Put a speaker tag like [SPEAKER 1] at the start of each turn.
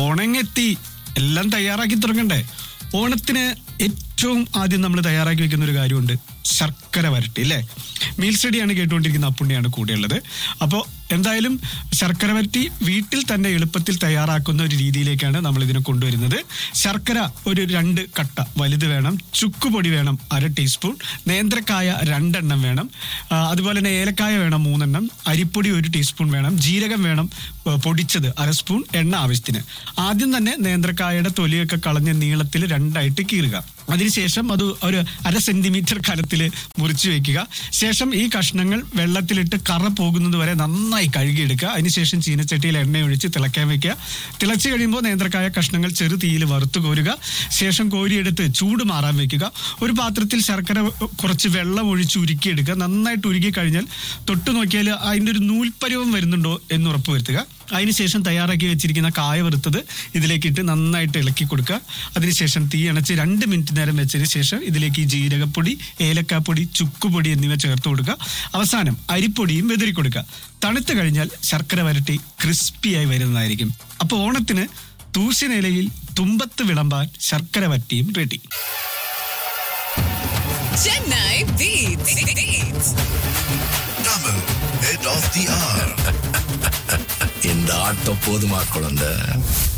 [SPEAKER 1] ഓണങ്ങെത്തി എല്ലാം തയ്യാറാക്കി തുടങ്ങണ്ടേ ഓണത്തിന് ഏറ്റവും ആദ്യം നമ്മൾ തയ്യാറാക്കി വെക്കുന്ന ഒരു കാര്യമുണ്ട് ശർക്കര വരട്ടി അല്ലേ മീൽ സ്റ്റഡിയാണ് കേട്ടുകൊണ്ടിരിക്കുന്ന അപ്പുണ്ണിയാണ് കൂടെയുള്ളത് അപ്പോൾ എന്തായാലും ശർക്കര വരട്ടി വീട്ടിൽ തന്നെ എളുപ്പത്തിൽ തയ്യാറാക്കുന്ന ഒരു രീതിയിലേക്കാണ് നമ്മൾ ഇതിനെ കൊണ്ടുവരുന്നത് ശർക്കര ഒരു രണ്ട് കട്ട വലുത് വേണം ചുക്കുപൊടി വേണം അര ടീസ്പൂൺ നേന്ത്രക്കായ രണ്ടെണ്ണം വേണം ആ, അതുപോലെ തന്നെ ഏലക്കായ വേണം മൂന്നെണ്ണം അരിപ്പൊടി ഒരു ടീസ്പൂൺ വേണം ജീരകം വേണം ആ, പൊടിച്ചത് അര സ്പൂൺ എണ്ണ ആവശ്യത്തിന് ആദ്യം തന്നെ നേന്ത്രക്കായയുടെ തൊലിയൊക്കെ കളഞ്ഞ് നീളത്തിൽ രണ്ടായിട്ട് കീറുക അതിനുശേഷം അത് ഒരു അര സെന്റിമീറ്റർ കനത്തിൽ മുറിച്ചു വെക്കുക ശേഷം ഈ കഷ്ണങ്ങൾ വെള്ളത്തിലിട്ട് കറ പോകുന്നത് വരെ നന്നായി കഴുകിയെടുക്കുക അതിനുശേഷം ചീനച്ചട്ടിയിൽ എണ്ണ ഒഴിച്ച് തിളക്കാൻ വെക്കുക തിളച്ച് കഴിയുമ്പോൾ നേന്ത്രക്കായ കഷ്ണങ്ങൾ ചെറു തീയിൽ വറുത്ത് കോരുക ശേഷം കോരിയെടുത്ത് ചൂട് മാറാൻ വെക്കുക ഒരു പാത്രത്തിൽ ശർക്കര കുറച്ച് വെള്ളം ഒഴിച്ച് ഉരുക്കിയെടുക്കുക നന്നായിട്ട് ഉരുക്കി കഴിഞ്ഞാൽ തൊട്ട് നോക്കിയാൽ അതിൻ്റെ ഒരു നൂൽപ്പരുവം വരുന്നുണ്ടോ എന്ന് ഉറപ്പ് വരുത്തുക അതിനുശേഷം തയ്യാറാക്കി വെച്ചിരിക്കുന്ന കായ വറുത്തത് ഇതിലേക്ക് ഇട്ട് നന്നായിട്ട് ഇളക്കി കൊടുക്കുക അതിനുശേഷം തീ അണച്ച് രണ്ട് മിനിറ്റ് നേരം വെച്ചതിന് ശേഷം ഇതിലേക്ക് ഈ ജീരകപ്പൊടി ഏലക്കാപ്പൊടി ചുക്കുപൊടി എന്നിവ ചേർത്ത് കൊടുക്കുക അവസാനം അരിപ്പൊടിയും വെതിരി കൊടുക്കുക തണുത്ത് കഴിഞ്ഞാൽ ശർക്കര വരട്ടി ക്രിസ്പിയായി വരുന്നതായിരിക്കും അപ്പോൾ ഓണത്തിന് തൂശനിലയിൽ തുമ്പത്ത് വിളമ്പാൻ ശർക്കര വരട്ടിയും ready
[SPEAKER 2] Chennai Beats. Beats.
[SPEAKER 3] Tamil, head of the hour.
[SPEAKER 4] இந்த ஆட்டம் போதுமா குழந்தை